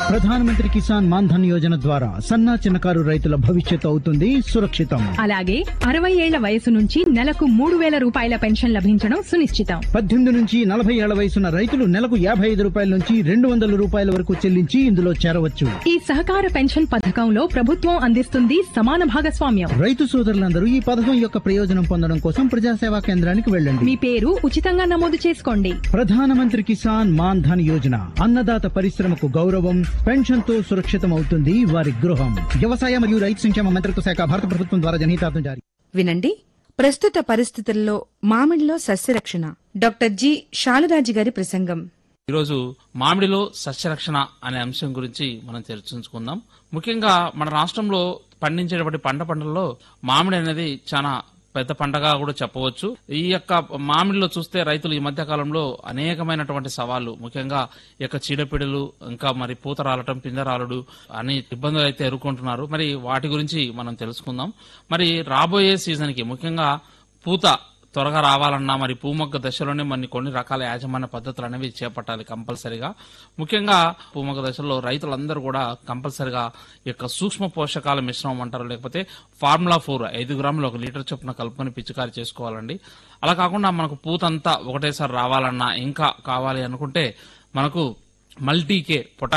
ప్రధానమంత్రి కిసాన్ మాన్ ధన్ యోజన ద్వారా సన్నా చిన్నకారు రైతుల భవిష్యత్తు అవుతుంది సురక్షితం అలాగే అరవై ఏళ్ల వయసు నుంచి నెలకు మూడు వేల రూపాయల పెన్షన్ లభించడం సునిశ్చితం పద్దెనిమిది నుంచి నలభై ఏళ్ల వయసున్న రైతులు నెలకు యాభై ఐదు రూపాయల నుంచి రెండు వందల రూపాయల వరకు చెల్లించి ఇందులో చేరవచ్చు ఈ సహకార పెన్షన్ పథకంలో ప్రభుత్వం అందిస్తుంది సమాన భాగస్వామ్యం రైతు సోదరులందరూ ఈ పథకం యొక్క ప్రయోజనం పొందడం కోసం ప్రజాసేవా కేంద్రానికి వెళ్ళండి మీ పేరు ఉచితంగా నమోదు చేసుకోండి ప్రధానమంత్రి కిసాన్ మాన్ ధన్ యోజన అన్నదాత పరిశ్రమకు గౌరవం పెన్షన్ తో సురక్షితం అవుతుంది వారి గృహం వ్యవసాయ మరియు రైతు సంక్షేమ మంత్రిత్వ శాఖ భారత ప్రభుత్వం ద్వారా జనహితార్థం జారీ వినండి ప్రస్తుత పరిస్థితుల్లో మామిడిలో సస్యరక్షణ డాక్టర్ జి శాలురాజు గారి ప్రసంగం ఈరోజు మామిడిలో సస్యరక్షణ అనే అంశం గురించి మనం చర్చించుకుందాం ముఖ్యంగా మన రాష్ట్రంలో పండించేటువంటి పంట పంటల్లో మామిడి అనేది చాలా పెద్ద పంటగా కూడా చెప్పవచ్చు ఈ యొక్క మామిడిలో చూస్తే రైతులు ఈ మధ్య కాలంలో అనేకమైనటువంటి సవాళ్లు ముఖ్యంగా ఈ యొక్క చీడపీడలు ఇంకా మరి పూత రాలటం పింజ రాలడు అని ఇబ్బందులు అయితే ఎదుర్కొంటున్నారు మరి వాటి గురించి మనం తెలుసుకుందాం మరి రాబోయే సీజన్ కి ముఖ్యంగా పూత త్వరగా రావాలన్నా మరి పూమొగ్గ దశలోనే మరి కొన్ని రకాల యాజమాన్య పద్ధతులు అనేవి చేపట్టాలి కంపల్సరిగా ముఖ్యంగా పూమొగ్గ దశలో రైతులందరూ కూడా కంపల్సరిగా ఈ యొక్క సూక్ష్మ పోషకాల మిశ్రమం అంటారు లేకపోతే ఫార్ములా ఫోర్ ఐదు గ్రాములు ఒక లీటర్ చొప్పున కలుపుకొని పిచికారి చేసుకోవాలండి అలా కాకుండా మనకు పూతంతా ఒకటేసారి రావాలన్నా ఇంకా కావాలి అనుకుంటే మనకు మల్టీకే పొటా